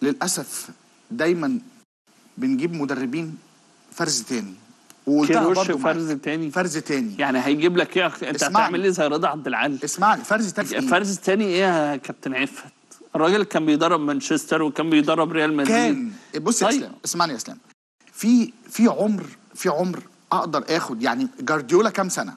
للاسف دايما بنجيب مدربين فرز تاني وقلتها كيروش برضو معاك. فرز تاني فرز تاني يعني هيجيب لك ايه انت اسمعني. هتعمل ايه زي رضا عبد العال اسمعني فرز تاني إيه؟ فرز تاني ايه يا كابتن عفت الراجل كان بيدرب مانشستر وكان بيدرب ريال مدريد كان بص يا طيب. اسلام اسمعني يا اسلام في في عمر في عمر اقدر اخد يعني جارديولا كام سنه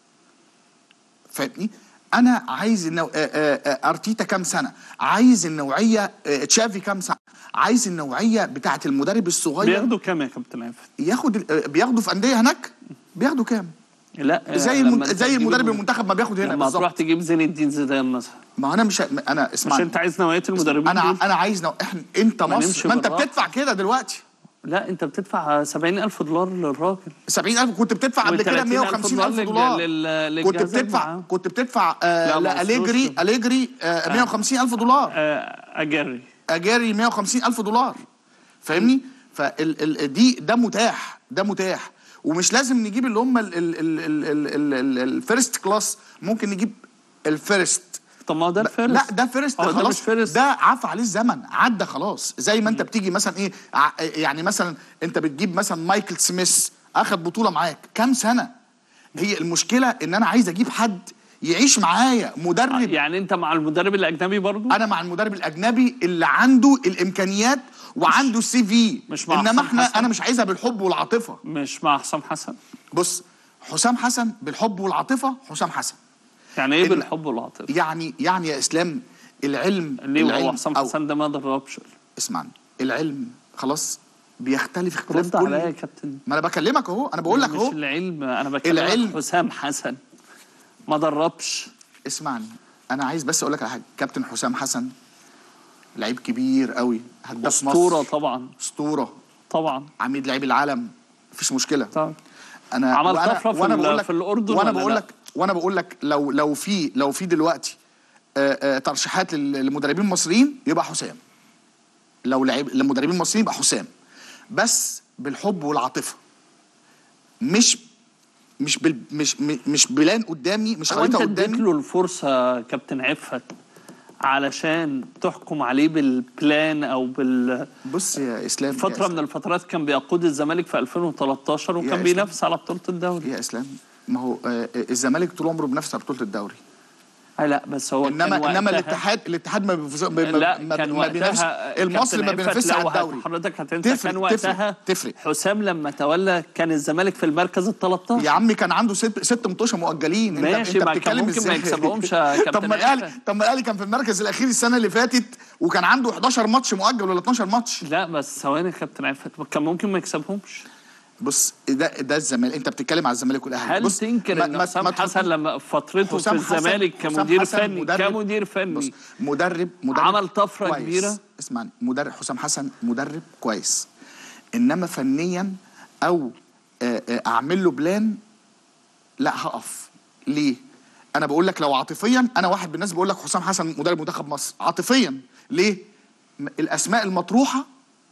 فاهمني انا عايز النوع... آه، آه، آه، ارتيتا كام سنه عايز النوعيه آه، تشافي كام سنه عايز النوعيه بتاعه المدرب الصغير بياخدوا كام يا كابتن عفت ياخد ال- آه، بياخدوا في انديه هناك بياخدوا كام لا زي لما المن... انت زي تجيب المدرب الم- المنتخب ما بياخد هنا لما تروح بالظبط تجيب زين الدين زيدان مثلا ما انا مش انا مش اسمعني انت عايز نوعيه المدربين انا دول؟ انا عايز نوع... احنا انت ما مصر نمشي ما انت بالراحة. بتدفع كده دلوقتي لا انت بتدفع 70000 دولار للراجل 70000 كنت بتدفع قبل كده 150 الف دولار كنت بتدفع كنت بتدفع لا، آه ما لاليجري وصلوش. اليجري آه 150 الف دولار اجري اجاري 150 الف دولار فاهمني فال ال دي ده متاح ده متاح ومش لازم نجيب اللي هم ال- ال- ال- ال- ال- ال- الفيرست كلاس ممكن نجيب الفيرست طب ما هو ده الفيرست لا ده فيرست هو ده خلاص مش فيرست. ده عفى عليه الزمن عدى خلاص زي ما انت بتيجي مثلا ايه ع- يعني مثلا انت بتجيب مثلا مايكل سميث اخد بطوله معاك كام سنه هي المشكله ان انا عايز اجيب حد يعيش معايا مدرب يعني انت مع المدرب الاجنبي برضو انا مع المدرب الاجنبي اللي عنده الامكانيات وعنده السي في مش مع انما حسام احنا حسن؟ انا مش عايزها بالحب والعاطفه مش مع حسام حسن بص حسام حسن بالحب والعاطفه حسام حسن يعني ايه إن- بالحب والعاطفه يعني يعني يا اسلام العلم ليه العلم وهو حسام أو- حسن ده ما دربش اسمعني العلم خلاص بيختلف اختلاف رد عليا يا كل كابتن ما انا بكلمك اهو انا بقول لك مش اهو العلم انا بكلمك العلم. حسام حسن ما دربش اسمعني انا عايز بس اقول لك على حاجه كابتن حسام حسن لعيب كبير قوي هداف اسطوره مصر طبعا اسطوره طبعا عميد لعيب العالم مفيش مشكله طبعا انا عمل وأنا- طفرة في وأنا ال- بقول لك- في الأردن وانا ولا بقول لا؟ لك وانا بقول لك لو لو في لو في دلوقتي آه، آه، ترشيحات لل- للمدربين المصريين يبقى حسام لو لعيب للمدربين المصريين يبقى حسام بس بالحب والعاطفه مش مش بال مش م- مش بلان قدامي مش هو انت خريطه اديت قدامي له الفرصه كابتن عفت علشان تحكم عليه بالبلان او بالفتره بص يا اسلام يا إسلام. من الفترات كان بيقود الزمالك في 2013 وكان إسلام. بينافس على بطوله الدوري يا اسلام ما هو آه، آه، الزمالك طول عمره بنفس بطوله الدوري آه لا بس هو انما كان انما وقتها- الاتحاد الاتحاد ما بيفوز- ما لا ما- كان ما بينافس وقتها المصري ما كابتن بينافسش عفت على لو الدوري حضرتك هتنسى تفرق- كان وقتها تفرق- تفرق. حسام لما تولى كان الزمالك في المركز ال 13 يا عمي كان عنده ست ست مطوشه مؤجلين انت ماشي، انت ما كان بتتكلم ممكن ما ازاي يكسبهمش يا طب كابتن ما الاهلي عفة. طب ما الاهلي كان في المركز الاخير السنه اللي فاتت وكان عنده 11 ماتش مؤجل ولا 12 ماتش لا بس ثواني يا كابتن عفت كان ممكن ما يكسبهمش بص ده ده الزمالك انت بتتكلم على الزمالك والاهلي هل بص تنكر ما- ان ما- حسام ما حسن تحط- لما في فترته في حسام حسن- الزمالك حسام كمدير حسن فني مدرب- كمدير بص فني مدرب مدرب عمل طفرة كويس. كبيرة. اسمعني مدرب حسام حسن مدرب كويس انما فنيا او آه، آه، اعمل له بلان لا هقف ليه انا بقول لك لو عاطفيا انا واحد من الناس بقول لك حسام حسن مدرب منتخب مصر عاطفيا ليه م- الاسماء المطروحه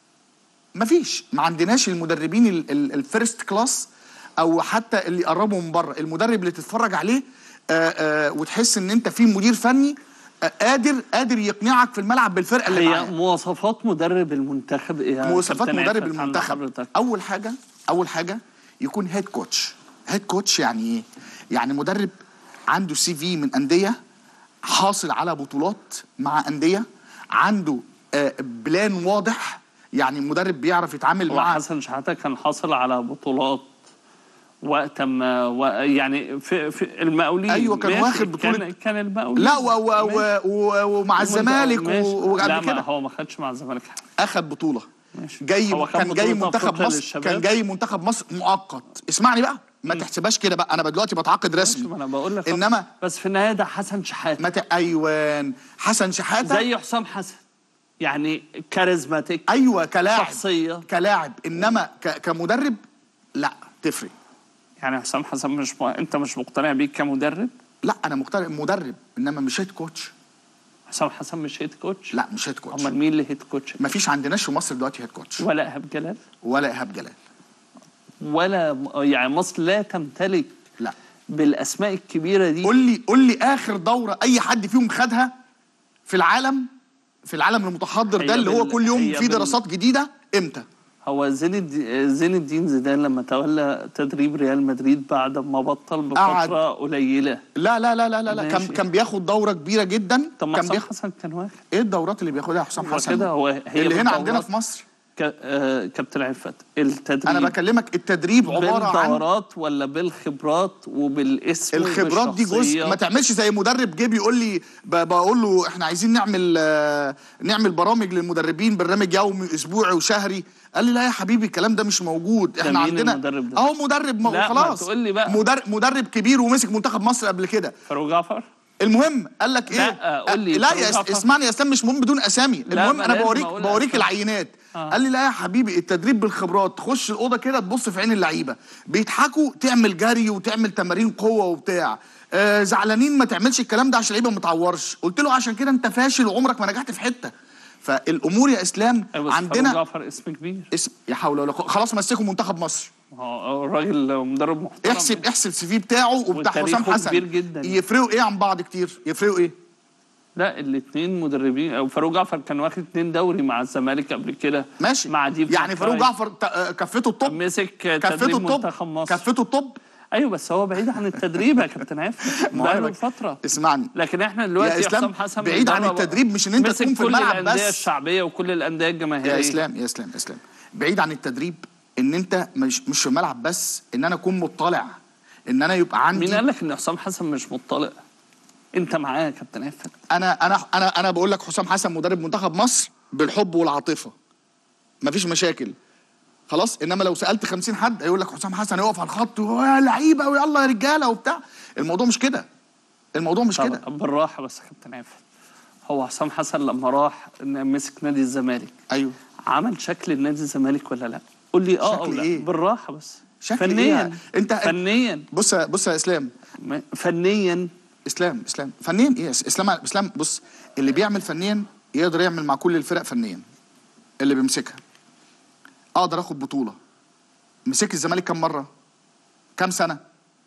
مفيش ما عندناش المدربين ال- ال- الفيرست كلاس او حتى اللي يقربوا من بره المدرب اللي تتفرج عليه آآ آآ وتحس ان انت في مدير فني آه، قادر قادر يقنعك في الملعب بالفرقه اللي هي معاه مواصفات مدرب المنتخب ايه يا مواصفات كابتن مدرب عفت عند المنتخب حضرتك؟ اول حاجه اول حاجه يكون هيد كوتش هيد كوتش يعني ايه يعني مدرب عنده سي في من انديه حاصل على بطولات مع انديه عنده آه، بلان واضح يعني مدرب بيعرف يتعامل هو مع حسن شحاته كان حاصل على بطولات وقت ما و... يعني في, في المقاولين أيوة، كان ماشي، واخد بطولة- كان, كان المقاولين لا و و ماشي. و و ومع الزمالك ماشي. و- لا وقبل ما كده هو ما خدش مع الزمالك حاجه اخد بطوله ماشي. جاي هو كان جاي بطولة منتخب أفريقيا مصر للشباب. كان جاي منتخب مصر مؤقت اسمعني بقى ما تحسبهاش كده بقى انا دلوقتي بتعاقد ماشي، رسمي ما انا بقول لك انما بس في النهايه ده حسن شحاته ما ت... ايوان حسن شحاته زي حسام حسن يعني كاريزماتيك ايوه كلاعب شخصية. كلاعب انما ك... كمدرب لا تفرق يعني حسام حسن مش م... انت مش مقتنع بيه كمدرب لا انا مقتنع مدرب انما مش هيد كوتش حسام حسن مش هيد كوتش لا مش هيد كوتش امال مين اللي هيد كوتش ما فيش عندناش في مصر دلوقتي هيد كوتش ولا ايهاب جلال ولا ايهاب جلال ولا يعني مصر لا تمتلك لا بالاسماء الكبيره دي قول لي قول لي اخر دوره اي حد فيهم خدها في العالم في العالم المتحضر هي ده اللي هو بال- كل يوم هي في بال- دراسات جديده امتى هو زين الدين زين الدين زيدان لما تولى تدريب ريال مدريد بعد ما بطل قعد. بفتره قليله لا لا لا لا لا, لا. كان ماشي. كان بياخد دوره كبيره جدا طب ما كان حسام بياخد حسن كان واخد ايه الدورات اللي بياخدها حسام هو حسن كده هو هي اللي هنا عندنا بالدورات. في مصر ك... آه كابتن عفت التدريب انا بكلمك التدريب عباره عن بالدورات ولا بالخبرات وبالاسم الخبرات دي وبالشخصية؟ جزء ما تعملش زي مدرب جه بيقول لي ب- بقول له احنا عايزين نعمل آه، نعمل برامج للمدربين برنامج يومي اسبوعي وشهري قال لي لا يا حبيبي الكلام ده مش موجود احنا مين عندنا المدرب ده؟ اهو مدرب ما لا، ما خلاص تقول لي بقى. مدرب مدرب كبير ومسك منتخب مصر قبل كده فاروق جعفر المهم قال لك ايه لا، قول لي لا فاروق يا جعفر. اسمعني يا اسلام مش مهم بدون اسامي المهم ما انا لازم بوريك أقول بوريك أسامي. العينات آه. قال لي لا يا حبيبي التدريب بالخبرات تخش الاوضه كده تبص في عين اللعيبه بيضحكوا تعمل جري وتعمل تمارين قوه وبتاع آه زعلانين ما تعملش الكلام ده عشان اللعيبه ما تعورش قلت له عشان كده انت فاشل وعمرك ما نجحت في حته فالامور يا اسلام أيوة، بس فاروق عندنا جعفر اسم كبير اسم يا حول ولا قوه خلاص مسكوا منتخب مصر هو الراجل مدرب محترم احسب احسب السي في بتاعه وبتاع حسام وتاريخه حسن كبير جدا. يفرقوا ايه عن بعض كتير يفرقوا ايه لا الاثنين مدربين او فاروق جعفر كان واخد اثنين دوري مع الزمالك قبل كده ماشي مع ديف يعني فاروق زكريا. جعفر ت- آه، كفته الطب مسك كفته تدريب الطب منتخب مصر كفته الطب ايوه بس هو بعيد عن التدريب يا كابتن عفت ما هو بقاله أنا- فتره اسمعني لكن احنا دلوقتي يا إسلام حسام حسن بعيد عن بيدرب- التدريب مش إن أنت مسك تكون في كل الملعب الانديه بس. الشعبيه وكل الانديه الجماهيريه يا اسلام يا اسلام يا اسلام بعيد عن التدريب ان انت مش مش في الملعب بس ان انا اكون مطلع ان انا يبقى عندي مين قال لك ان حسام حسن مش مطلق انت معاه يا كابتن عفت انا انا انا انا بقول لك حسام حسن مدرب منتخب مصر بالحب والعاطفه مفيش مشاكل خلاص انما لو سالت 50 حد هيقول لك حسام حسن يقف على الخط ويا لعيبه ويلا يا رجاله وبتاع الموضوع مش كده الموضوع مش كده طب بالراحه بس يا كابتن عفت هو حسام حسن لما راح إن مسك نادي الزمالك ايوه عمل شكل النادي الزمالك ولا لا قول لي اه او شكل لا إيه؟ بالراحه بس شكل فنيا إيه؟ أنت- فنيا بص يا- بص يا اسلام م- فنيا اسلام اسلام فنيا ايه اسلام اسلام بص اللي بيعمل فنيا يقدر يعمل مع كل الفرق فنيا اللي بيمسكها اقدر اخد بطوله مسك الزمالك كام مره كام سنه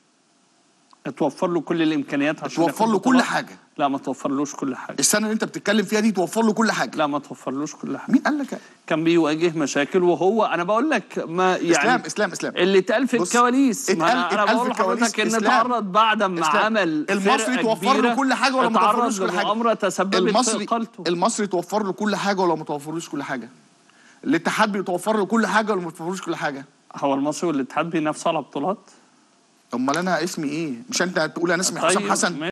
توفر له كل الامكانيات عشان توفر ياخد له كل بطولات. حاجه لا ما توفرلوش كل حاجه السنه اللي انت بتتكلم فيها دي توفر له كل حاجه لا ما توفرلوش كل حاجه مين قال لك كان بيواجه مشاكل وهو انا بقول لك ما يعني اسلام اسلام اسلام اللي اتقال في بص، الكواليس ما اتقال- انا انا اتقال بقول في الكواليس لحضرتك ان إسلام. تعرض بعد ما إسلام. عمل المصري فرقة توفر له كبيرة، كل حاجه ولا ما اتعرض توفرلوش كل حاجه لمؤامره تسببت في المصري اقالته المصري توفر له كل حاجه ولا ما توفرلوش كل حاجه الاتحاد بيتوفر له كل حاجه ولا ما توفرلوش كل حاجه هو المصري والاتحاد بينافسوا على بطولات امال انا اسمي ايه مش انت تقول انا اسمي حسام طيب، حسن